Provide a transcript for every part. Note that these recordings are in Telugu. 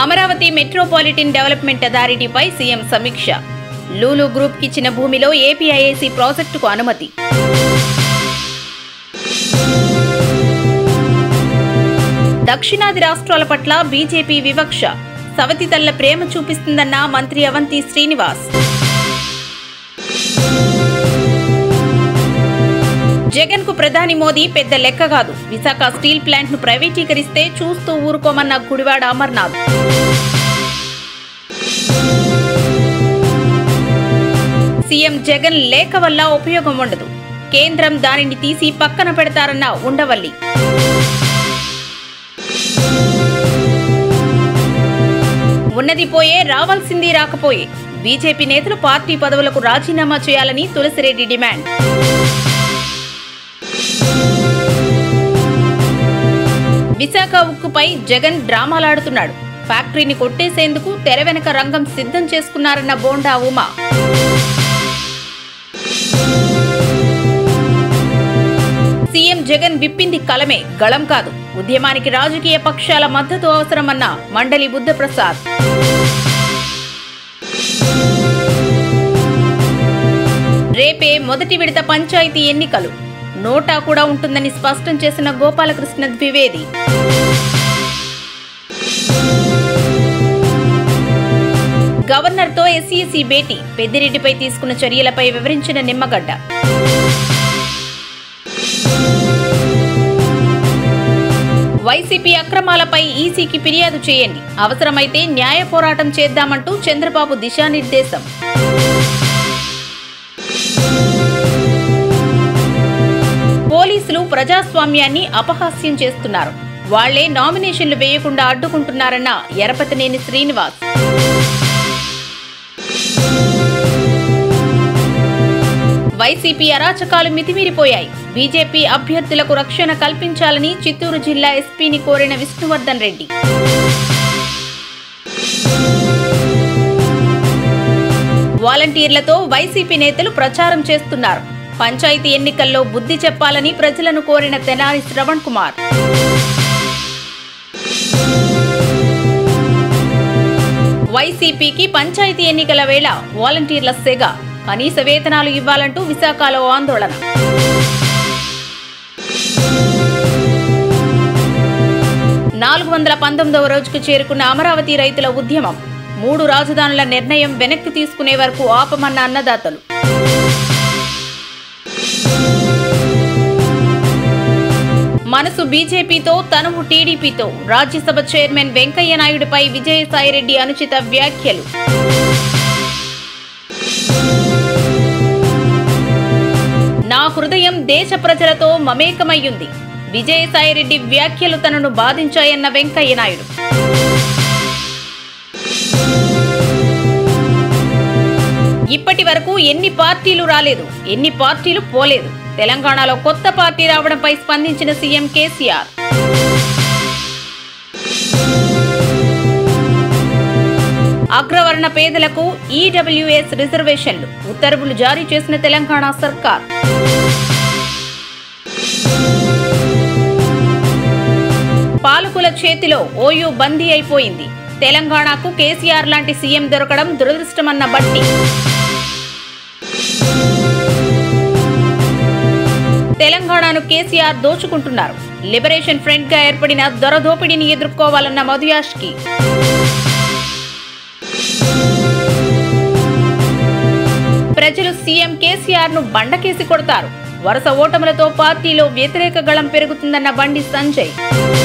అమరావతి మెట్రోపాలిటన్ డెవలప్మెంట్ అథారిటీపై సీఎం సమీక్ష లూలు గ్రూప్ ఇచ్చిన భూమిలో ఏపీఐఏసీ ప్రాజెక్టుకు అనుమతి దక్షిణాది రాష్ట్రాల పట్ల బీజేపీ వివక్ష సవతి తల్ల ప్రేమ చూపిస్తుందన్న మంత్రి అవంతి శ్రీనివాస్ జగన్ కు ప్రధాని మోదీ పెద్ద లెక్క కాదు విశాఖ స్టీల్ ప్లాంట్ ను ప్రైవేటీకరిస్తే చూస్తూ ఊరుకోమన్న గుడివాడ అమర్నాథ్ సీఎం జగన్ లేఖ వల్ల ఉపయోగం ఉండదు కేంద్రం దానిని తీసి పక్కన పెడతారన్న ఉండవల్లి ఉన్నది పోయే రావాల్సింది రాకపోయే బీజేపీ నేతలు పార్టీ పదవులకు రాజీనామా చేయాలని తులసిరెడ్డి డిమాండ్ విశాఖ ఉక్కుపై జగన్ డ్రామాలాడుతున్నాడు ఫ్యాక్టరీని కొట్టేసేందుకు తెర వెనక రంగం సిద్ధం చేసుకున్నారన్న బోండా ఉమా సీఎం జగన్ విప్పింది కలమే గళం కాదు ఉద్యమానికి రాజకీయ పక్షాల మద్దతు అవసరమన్న మండలి బుద్ధప్రసాద్ రేపే మొదటి విడత పంచాయతీ ఎన్నికలు నోటా కూడా ఉంటుందని స్పష్టం చేసిన గోపాలకృష్ణ ద్వివేది గవర్నర్తో ఎస్ఈసీ భేటీ పెద్దిరెడ్డిపై తీసుకున్న చర్యలపై వివరించిన నిమ్మగడ్డ వైసీపీ అక్రమాలపై ఈసీకి ఫిర్యాదు చేయండి అవసరమైతే న్యాయ పోరాటం చేద్దామంటూ చంద్రబాబు దిశానిర్దేశం పోలీసులు ప్రజాస్వామ్యాన్ని అపహాస్యం చేస్తున్నారు వాళ్లే నామినేషన్లు వేయకుండా అడ్డుకుంటున్నారన్న ఎరపతినేని శ్రీనివాస్ వైసీపీ అరాచకాలు మితిమీరిపోయాయి బీజేపీ అభ్యర్థులకు రక్షణ కల్పించాలని చిత్తూరు జిల్లా ఎస్పీని కోరిన విష్ణువర్ధన్ రెడ్డి వాలంటీర్లతో వైసీపీ నేతలు ప్రచారం చేస్తున్నారు పంచాయతీ ఎన్నికల్లో బుద్ధి చెప్పాలని ప్రజలను కోరిన తెనాలి శ్రవణ్ కుమార్ వైసీపీకి పంచాయతీ ఎన్నికల వేళ వాలంటీర్ల సెగ కనీస వేతనాలు ఇవ్వాలంటూ విశాఖలో ఆందోళన నాలుగు వందల పంతొమ్మిదవ రోజుకు చేరుకున్న అమరావతి రైతుల ఉద్యమం మూడు రాజధానుల నిర్ణయం వెనక్కి తీసుకునే వరకు ఆపమన్న అన్నదాతలు మనసు బీజేపీతో తనువు టీడీపీతో రాజ్యసభ చైర్మన్ వెంకయ్య నాయుడుపై విజయసాయిరెడ్డి అనుచిత వ్యాఖ్యలు నా హృదయం దేశ ప్రజలతో మమేకమయ్యుంది విజయసాయిరెడ్డి వ్యాఖ్యలు తనను బాధించాయన్న వెంకయ్య నాయుడు ఇప్పటి వరకు ఎన్ని పార్టీలు రాలేదు ఎన్ని పార్టీలు పోలేదు తెలంగాణలో కొత్త పార్టీ రావడంపై స్పందించిన సీఎం కేసీఆర్ అగ్రవర్ణ పేదలకు ఈడబ్ల్యూఎస్ రిజర్వేషన్లు ఉత్తర్వులు జారీ చేసిన తెలంగాణ సర్కార్ పాలకుల చేతిలో ఓయూ బందీ అయిపోయింది తెలంగాణకు కేసీఆర్ లాంటి సీఎం దొరకడం దురదృష్టమన్న బట్టి తెలంగాణను కేసీఆర్ దోచుకుంటున్నారు లిబరేషన్ ఫ్రంట్ గా ఏర్పడిన దొరదోపిడిని ఎదుర్కోవాలన్న మధుయాష్కి ప్రజలు సీఎం కేసీఆర్ ను బండకేసి కొడతారు వరుస ఓటములతో పార్టీలో వ్యతిరేక గళం పెరుగుతుందన్న బండి సంజయ్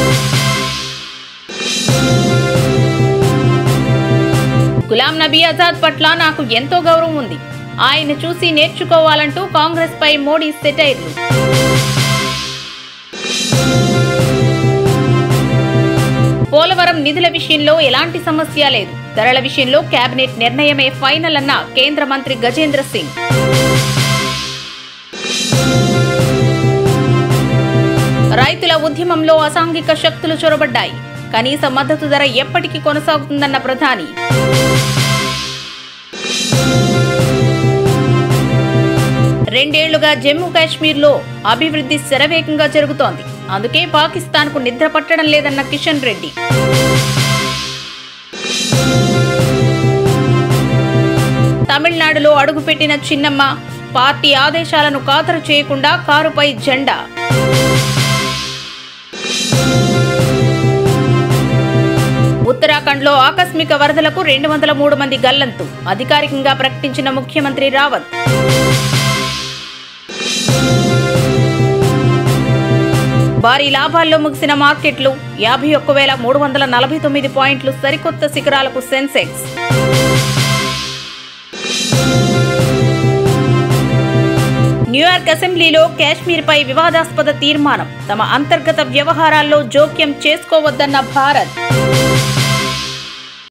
గులాం నబీ ఆజాద్ పట్ల నాకు ఎంతో గౌరవం ఉంది ఆయన చూసి నేర్చుకోవాలంటూ కాంగ్రెస్ పై మోడీ సెటైర్లు పోలవరం నిధుల విషయంలో ఎలాంటి సమస్య లేదు ధరల విషయంలో కేబినెట్ నిర్ణయమే ఫైనల్ అన్న కేంద్ర మంత్రి గజేంద్ర సింగ్ రైతుల ఉద్యమంలో అసాంఘిక శక్తులు చొరబడ్డాయి కనీస మద్దతు ధర ఎప్పటికీ కొనసాగుతుందన్న ప్రధాని రెండేళ్లుగా జమ్మూ కాశ్మీర్లో అభివృద్ధి శరవేగంగా జరుగుతోంది అందుకే పాకిస్తాన్కు నిద్ర పట్టడం లేదన్న కిషన్ రెడ్డి తమిళనాడులో అడుగుపెట్టిన చిన్నమ్మ పార్టీ ఆదేశాలను ఖాతరు చేయకుండా కారుపై జెండా ఉత్తరాఖండ్లో ఆకస్మిక వరదలకు రెండు వందల మూడు మంది గల్లంతు అధికారికంగా ప్రకటించిన ముఖ్యమంత్రి రావత్ భారీ లాభాల్లో ముగిసిన మార్కెట్లు యాభై ఒక్క వేల మూడు వందల నలభై తొమ్మిది పాయింట్లు సరికొత్త శిఖరాలకు సెన్సెక్స్ న్యూయార్క్ అసెంబ్లీలో కాశ్మీర్పై వివాదాస్పద తీర్మానం తమ అంతర్గత వ్యవహారాల్లో జోక్యం చేసుకోవద్దన్న భారత్